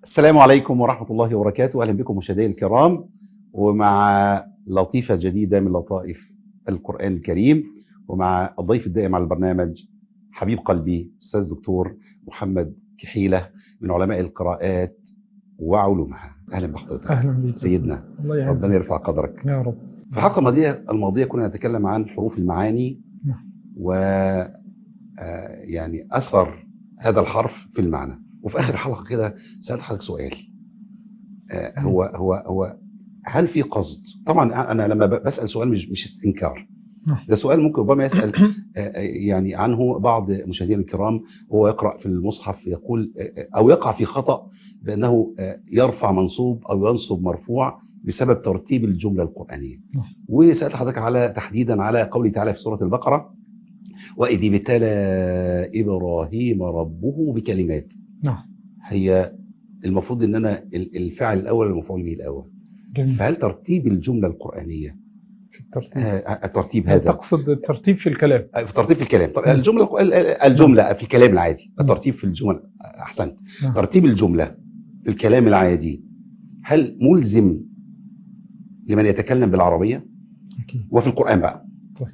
السلام عليكم ورحمة الله وبركاته أهلا بكم مشاهدينا الكرام ومع لطيفة جديدة من لطائف القرآن الكريم ومع الضيف الدائم على البرنامج حبيب قلبي أستاذ دكتور محمد كحيلة من علماء القراءات وعلومها أهلا بحضرتك اهلا بك سيدنا الله يعزك ربنا يرفع قدرك يا رب في الحلقة الماضية الماضية كنا نتكلم عن حروف المعاني نعم. و آه، يعني أثر هذا الحرف في المعنى وفي آخر الحلقة كده سألت حضرتك سؤال آه، هو هو هو هل في قصد طبعا أنا لما ب- بسأل سؤال مش مش استنكار نعم. ده سؤال ممكن ربما يسأل آه، آه، يعني عنه بعض مشاهدينا الكرام وهو يقرأ في المصحف يقول آه، آه، أو يقع في خطأ بأنه آه، يرفع منصوب أو ينصب مرفوع بسبب ترتيب الجملة القرآنية نعم. وسألت حضرتك على تحديدا على قوله تعالى في سورة البقرة وإذ ابتلى إبراهيم ربه بكلمات نعم هي المفروض ان انا ال- الفعل الاول المفعول به الاول جميل فهل ترتيب الجمله القرانيه في الترتيب آه، الترتيب هذا تقصد الترتيب في الكلام آه، في ترتيب في الكلام طب نعم. الجمله ال- ال- الجمله في الكلام العادي نعم. الترتيب في الجمل آه، احسنت نعم. ترتيب الجمله في الكلام العادي هل ملزم لمن يتكلم بالعربيه أكيد. وفي القران بقى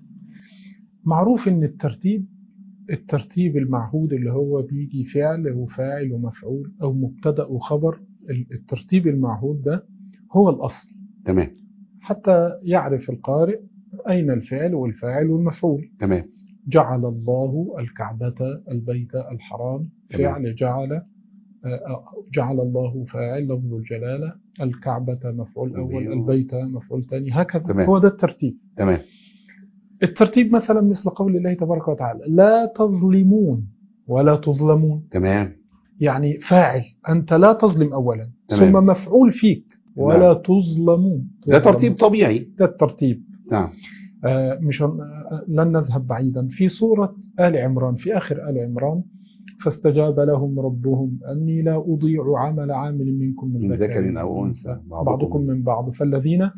معروف ان الترتيب الترتيب المعهود اللي هو بيجي فعل وفاعل ومفعول او مبتدا وخبر ال- الترتيب المعهود ده هو الاصل تمام حتى يعرف القارئ اين الفعل والفاعل والمفعول تمام جعل الله الكعبة البيت الحرام تمام. فعل جعل آه، آه، جعل الله فاعل لفظ الجلالة الكعبة مفعول أول أيوه. البيت مفعول ثاني هكذا تمام. هو ده الترتيب تمام الترتيب مثلا مثل قول الله تبارك وتعالى لا تظلمون ولا تظلمون تمام يعني فاعل أنت لا تظلم أولا تمام. ثم مفعول فيك ولا تظلمون ده ترتيب طبيعي ده الترتيب نعم آه، مش هن- آه، لن نذهب بعيدا في سورة آل عمران في آخر آل عمران فاستجاب لهم ربهم أني لا أضيع عمل عامل منكم من, من ذكر أو أنثى بعضكم من بعض فالذين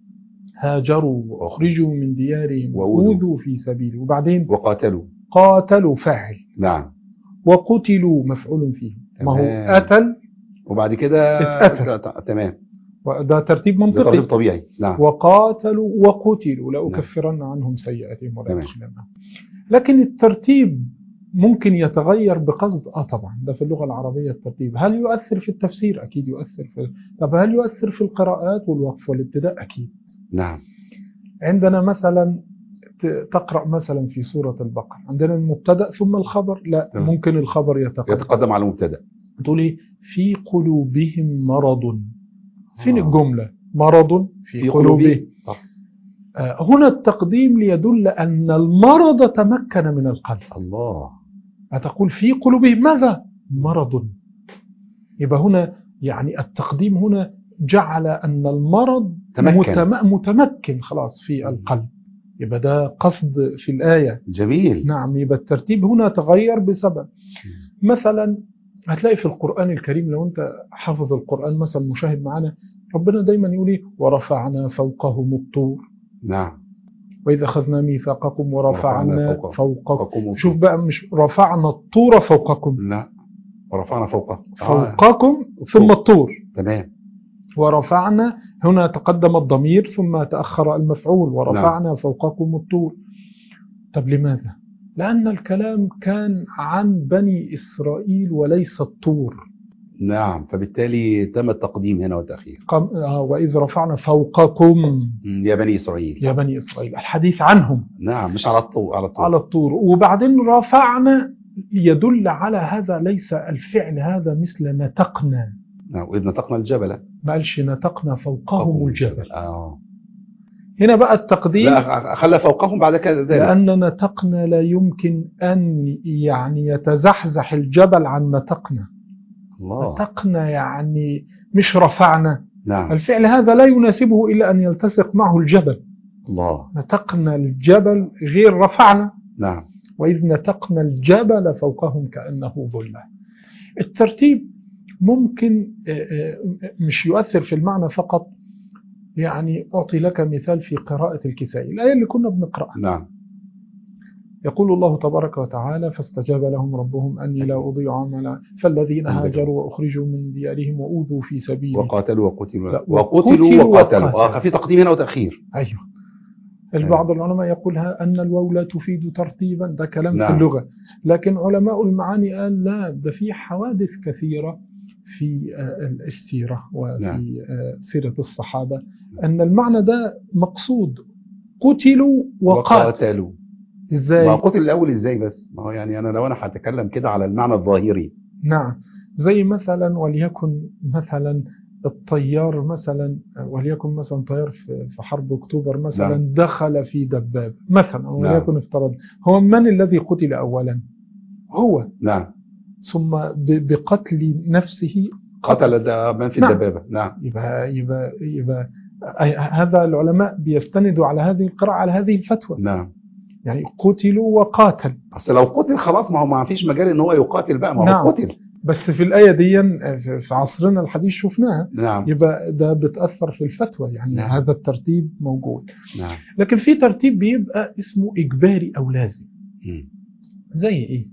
هاجروا وأخرجوا من ديارهم وأوذوا. وأوذوا في سبيله وبعدين وقاتلوا قاتلوا فاعل نعم وقتلوا مفعول فيه ما هو تمام. قتل وبعد كده اتقتل. ت- ت- تمام وده ترتيب ده ترتيب منطقي طبيعي نعم وقاتلوا وقتلوا لأكفرن عنهم سيئاتهم ولا تمام. أدخلنهم لكن الترتيب ممكن يتغير بقصد اه طبعا ده في اللغه العربيه الترتيب هل يؤثر في التفسير اكيد يؤثر في طب هل يؤثر في القراءات والوقف والابتداء اكيد نعم عندنا مثلا ت- تقرا مثلا في سوره البقره عندنا المبتدا ثم الخبر لا تمام. ممكن الخبر يتقدم يتقدم على المبتدا تقول ايه في قلوبهم مرض فين آه. الجمله مرض في, في قلوبهم قلوبهم صح آه، هنا التقديم ليدل أن المرض تمكن من القلب الله أتقول في قلوبهم ماذا؟ مرض يبقى هنا يعني التقديم هنا جعل أن المرض تمكن. متم- متمكن خلاص في القلب يبقى ده قصد في الآية جميل نعم يبقى الترتيب هنا تغير بسبب مثلا هتلاقي في القرآن الكريم لو أنت حافظ القرآن مثلا مشاهد معنا ربنا دايما يقول إيه ورفعنا فوقهم الطور نعم وإذا أخذنا ميثاقكم ورفعنا ورفعنا فوق- فوقكم فوقكم شوف بقى مش رفعنا الطور فوقكم لا ورفعنا فوقه آه. فوقكم ثم الطور تمام ورفعنا هنا تقدم الضمير ثم تأخر المفعول ورفعنا فوقكم الطور طب لماذا؟ لأن الكلام كان عن بني إسرائيل وليس الطور نعم فبالتالي تم التقديم هنا والتأخير قم... آه وإذ رفعنا فوقكم مم، يا بني إسرائيل يا بني إسرائيل الحديث عنهم نعم مش على الطول على الطول على الطور وبعدين رفعنا يدل على هذا ليس الفعل هذا مثل نتقنا نعم وإذ نطقنا الجبل ما قالش نتقنا فوقهم الجبل آه. هنا بقى التقديم لا خلى فوقهم بعد كده ذلك لأن نتقنا لا يمكن أن يعني يتزحزح الجبل عن نتقنا الله نتقنا يعني مش رفعنا نعم الفعل هذا لا يناسبه إلا أن يلتصق معه الجبل الله نتقنا الجبل غير رفعنا نعم وإذ نتقنا الجبل فوقهم كأنه ظلة الترتيب ممكن آه، آه، مش يؤثر في المعنى فقط يعني أعطي لك مثال في قراءة الكسائي الآية اللي كنا بنقرأها نعم يقول الله تبارك وتعالى فاستجاب لهم ربهم أني لا أضيع عمل فالذين هاجروا وأخرجوا من ديارهم وأوذوا في سبيلي وقاتلوا وقتلوا لا، وقتلوا وقتلوا وقاتلوا وقاتلوا. اه في تقديم هنا وتاخير أيوه البعض العلماء يقولها أن الواو لا تفيد ترتيبا ده كلام نعم. في اللغة لكن علماء المعاني قال لا ده في حوادث كثيرة في آه، السيرة وفي نعم. آه، سيرة الصحابة أن المعنى ده مقصود قتلوا وقاتلوا وقاتلوا ازاي ما قتل الاول ازاي بس ما هو يعني انا لو انا هتكلم كده على المعنى الظاهري نعم زي مثلا وليكن مثلا الطيار مثلا وليكن مثلا طيار في في حرب اكتوبر مثلا نعم. دخل في دبابه مثلا وليكن نعم. افترض هو من الذي قتل اولا؟ هو نعم ثم ب- بقتل نفسه قتل ده من في نعم. الدبابه نعم يبقى يبقى يبقى أي- هذا العلماء بيستندوا على هذه القراءة على هذه الفتوى نعم يعني قتلوا وقاتل اصل لو قتل خلاص ما هو ما فيش مجال ان هو يقاتل بقى ما هو نعم. قتل بس في الآية دي في في عصرنا الحديث شفناها نعم يبقى ده بتأثر في الفتوى يعني نعم. هذا الترتيب موجود نعم لكن في ترتيب بيبقى اسمه إجباري أو لازم مم. زي إيه؟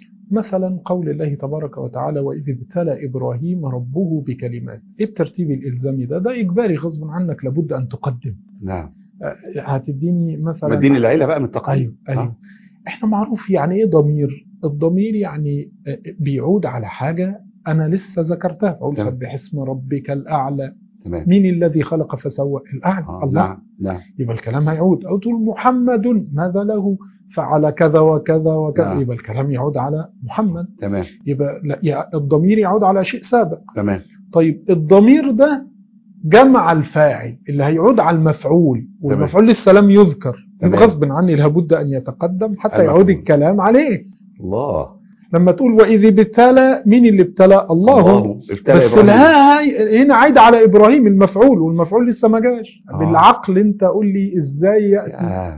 مثلا قول الله تبارك وتعالى وإذ ابتلى إبراهيم ربه بكلمات إيه الترتيب الإلزامي ده؟ ده إجباري غصب عنك لابد أن تقدم نعم أه، هتديني مثلا مدين العيله بقى من التقديم أيوه أيوه آه. إحنا معروف يعني إيه ضمير؟ الضمير يعني أه، بيعود على حاجة أنا لسه ذكرتها فأقول تمام. سبح اسم ربك الأعلى تمام مين الذي خلق فسوى الأعلى آه. الله نعم نعم يبقى الكلام هيعود أو تقول محمد ماذا له فعل كذا وكذا وكذا نعم. يبقى الكلام يعود على محمد تمام يبقى لا يع- الضمير يعود على شيء سابق تمام طيب الضمير ده جمع الفاعل اللي هيعود على المفعول والمفعول لسه لم يذكر تمام. يبقى غصب عني لابد أن يتقدم حتى المفعول. يعود الكلام عليه الله لما تقول وإذ ابتلى مين اللي ابتلى الله ابتلى بس إبراهيم. الها هاي- هنا عايد على ابراهيم المفعول والمفعول لسه ما جاش آه. بالعقل انت قول لي ازاي ياتي آه.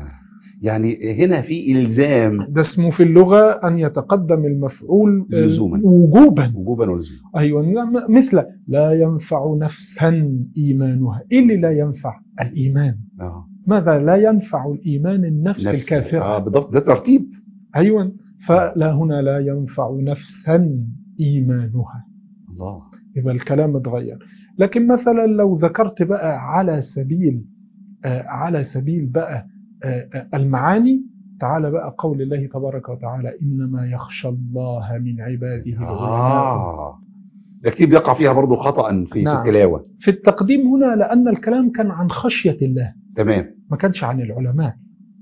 يعني هنا في الزام ده اسمه في اللغه ان يتقدم المفعول آه، لزوما. وجوبا وجوبا ولزوما ايوه نعم، مثل لا ينفع نفسا ايمانها ايه اللي لا ينفع الايمان اه ماذا لا ينفع الايمان النفس نفس- الكافره اه بالضبط ده ترتيب ايوه فلا هنا لا ينفع نفسا ايمانها الله يبقى الكلام اتغير لكن مثلا لو ذكرت بقى على سبيل آه على سبيل بقى آه آه المعاني تعالى بقى قول الله تبارك وتعالى إنما يخشى الله من عباده العلماء اه ده كتير بيقع فيها برضه خطأ في, نعم. في التلاوة في التقديم هنا لأن الكلام كان عن خشية الله تمام ما كانش عن العلماء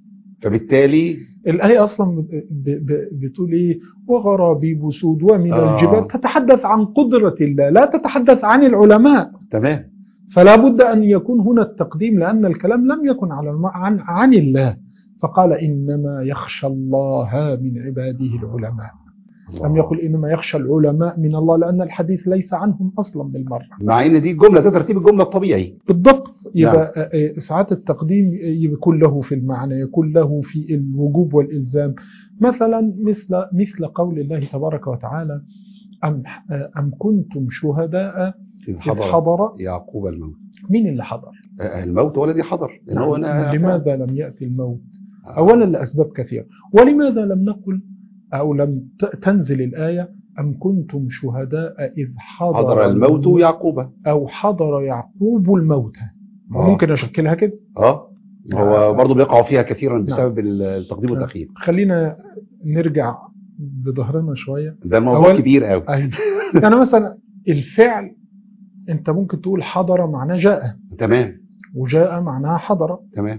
فبالتالي الآية أصلا ب- ب- ب- بتقول إيه وغرابيب سود ومن آه. الجبال تتحدث عن قدرة الله لا تتحدث عن العلماء تمام فلا بد أن يكون هنا التقديم لأن الكلام لم يكن على الم... عن عن الله فقال إنما يخشى الله من عباده العلماء الله. لم يقل إنما يخشى العلماء من الله لأن الحديث ليس عنهم أصلا بالمرة مع ان دي الجملة ده ترتيب الجملة الطبيعي بالضبط يبقى آه، آه، ساعات التقديم يكون له في المعنى يكون له في الوجوب والإلزام مثلا مثل مثل قول الله تبارك وتعالى أم آه، أم كنتم شهداء إذ إذ حضر حضر يعقوب الموت مين اللي حضر؟ آه، الموت هو الذي حضر لان هو انا لماذا لم يأتي الموت؟ آه. أولا لأسباب كثيرة ولماذا لم نقل أو لم ت- تنزل الآية أم كنتم شهداء إذ حضر, حضر الموت يعقوب أو حضر يعقوب الموت آه. ممكن أشكلها كده اه هو آه. برضه بيقعوا فيها كثيرا بسبب التقديم آه. والتأخير خلينا نرجع بظهرنا شوية ده الموضوع أول- كبير قوي أيوة. يعني مثلا الفعل أنت ممكن تقول حضر معناه جاء تمام وجاء معناها حضر تمام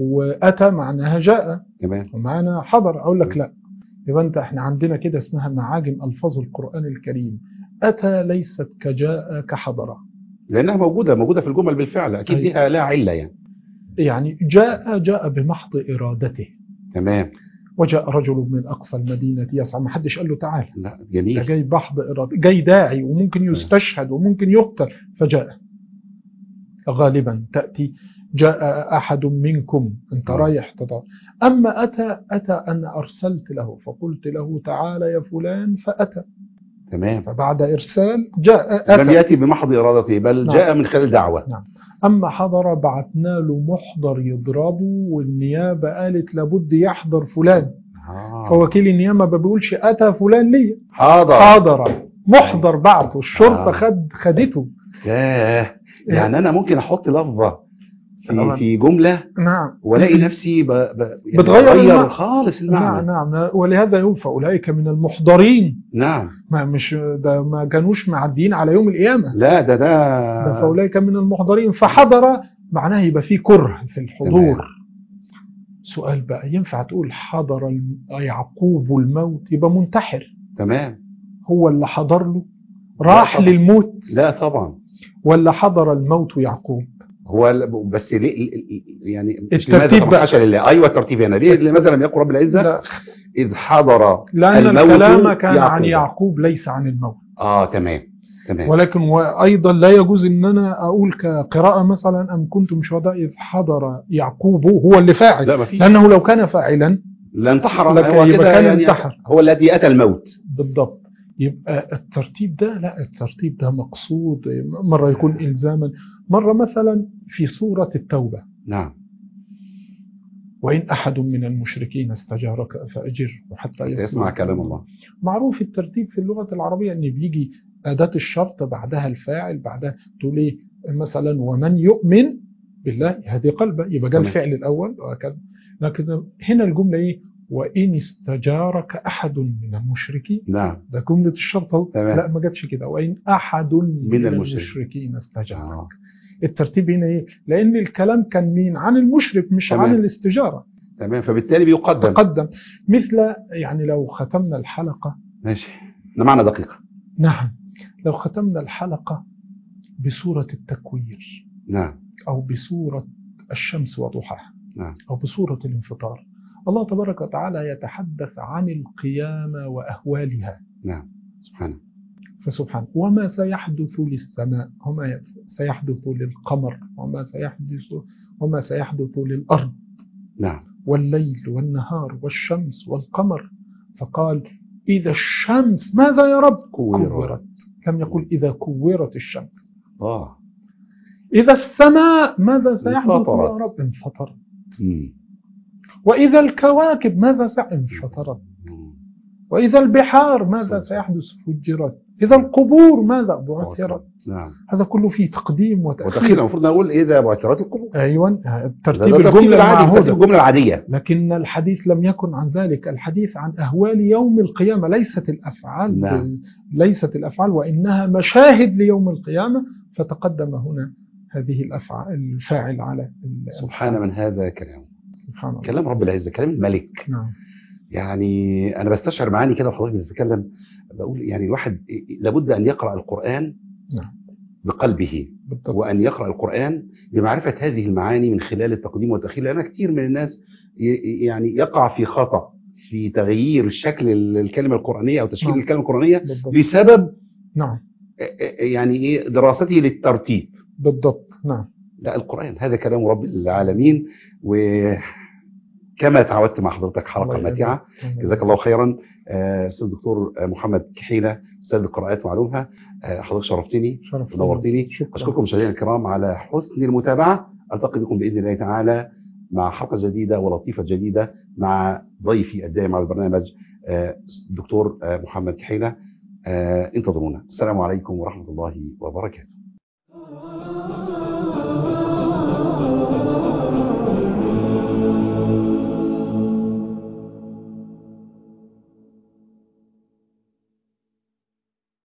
وأتى معناها جاء تمام ومعنى حضر أقول لك لا يبقى أنت إحنا عندنا كده اسمها معاجم ألفاظ القرآن الكريم أتى ليست كجاء كحضر لانها موجوده موجوده في الجمل بالفعل اكيد أيوة. ليها لها عله يعني يعني جاء جاء بمحض إرادته تمام وجاء رجل من أقصى المدينة يسعى ما حدش قال له تعال لا ده جميل جاي بحض إرادة جاي داعي وممكن يستشهد وممكن يقتل فجاء غالبا تأتي جاء أحد منكم أنت آه. رايح تضع أما أتى أتى أن أرسلت له فقلت له تعالى يا فلان فأتى تمام فبعد إرسال جاء لم أتى ياتي بمحض ارادته بل نعم. جاء من خلال دعوه أما حضر بعتنا له محضر يضربه والنيابة قالت لابد يحضر فلان آه. فوكيل النيابه ما بيقولش اتى فلان ليا حاضر حاضر محضر بعته الشرطه آه. خد خدته ياه يعني انا ممكن احط لفظه في طبعاً. في جمله نعم والاقي نفسي ب... ب... يعني بتغير بغير المعنى. خالص نعم المعنى نعم ولهذا يقول فاولئك من المحضرين نعم ما مش ده ما كانوش معديين على يوم القيامه لا ده ده ده فاولئك من المحضرين فحضر معناه يبقى فيه كره في الحضور سؤال بقى ينفع تقول حضر الم- يعقوب الموت يبقى منتحر تمام هو اللي حضر له راح طبعا. للموت لا طبعا ولا حضر الموت يعقوب هو ال- بس ليه ال- ال- يعني مش الترتيب لماذا بقى. حاشا لله ايوه الترتيب هنا ليه لماذا لم يقل رب العزه لا اذ حضر لأن الموت الكلام كان يعقوب. عن يعقوب ليس عن الموت اه تمام تمام ولكن وأيضا لا يجوز أن أنا أقول كقراءة مثلا أم كنتم شهداء إذ حضر يعقوب هو اللي فاعل لا ما فيش لأنه لو كان فاعلا لا انتحر لك- هو يبقى كده كان يعني انتحر. هو الذي اتى الموت بالضبط يبقى الترتيب ده لا الترتيب ده مقصود مرة يكون إلزاما مرة مثلا في سورة التوبة نعم وإن أحد من المشركين استجارك فأجره حتى يسمع, يسمع كلام الله معروف الترتيب في اللغة العربية أن بيجي أداة الشرط بعدها الفاعل بعدها تقول إيه مثلا ومن يؤمن بالله يهدي قلبه يبقى جاء تمام. الفعل الأول وهكذا لكن هنا الجملة إيه وإن استجارك أحد من المشركين نعم ده جملة الشرط أهو. تمام. لا ما جاتش كده وإن أحد من, من المشركين. المشركين استجارك آه. الترتيب هنا إيه لأن الكلام كان مين عن المشرك مش تمام. عن الاستجارة تمام فبالتالي بيقدم تقدم مثل يعني لو ختمنا الحلقة ماشي احنا معنا دقيقه نعم لو ختمنا الحلقة بسورة التكوير نعم أو بسورة الشمس وضحاها نعم. أو بسورة الانفطار الله تبارك وتعالى يتحدث عن القيامة وأهوالها نعم سبحانه فسبحانه وما سيحدث للسماء وما سيحدث للقمر وما سيحدث وما سيحدث للأرض نعم والليل والنهار والشمس والقمر فقال إذا الشمس ماذا يا رب كورت. كورت لم يقل إذا كورت الشمس اه إذا السماء ماذا سيحدث انفطرت. يا رب انفطرت مم. وإذا الكواكب ماذا سيحدث انفطرت مم. وإذا البحار ماذا صحيح. سيحدث فجرت إذا القبور ماذا بعثرت نعم هذا كله فيه تقديم وتأخير وتأخير المفروض نقول اذا بعثرات القبور أيوة ده- ترتيب ده الجملة العادي ترتيب المعهودة الجمله العاديه لكن الحديث لم يكن عن ذلك الحديث عن أهوال يوم القيامة ليست الأفعال نعم. ليست الأفعال وإنها مشاهد ليوم القيامة فتقدم هنا هذه الأفعال الفاعل على ال- سبحان من هذا كلام سبحان الله كلام رب العزه كلام الملك نعم يعني انا بستشعر معاني كده وحضرتك بتتكلم بقول يعني الواحد لابد ان يقرا القران نعم. بقلبه بالضبط وان يقرا القران بمعرفه هذه المعاني من خلال التقديم والتاخير لان كثير من الناس ي- يعني يقع في خطا في تغيير شكل الكلمه القرانيه او تشكيل نعم. الكلمه القرانيه بالضبط بسبب نعم يعني ايه دراسته للترتيب بالضبط نعم لا القرآن هذا كلام رب العالمين وكما تعودت مع حضرتك حلقة الله يجزاك. ماتعة جزاك الله خيرا آه، أستاذ الدكتور محمد كحيلة أستاذ القراءات وعلومها آه، حضرتك شرفتني شرف ونورتني شكرا أشكركم مشاهدينا الكرام على حسن المتابعة ألتقي بكم بإذن الله تعالى مع حلقة جديدة ولطيفة جديدة مع ضيفي الدائم على البرنامج آه، الدكتور آه، محمد كحيلة آه، انتظرونا السلام عليكم ورحمة الله وبركاته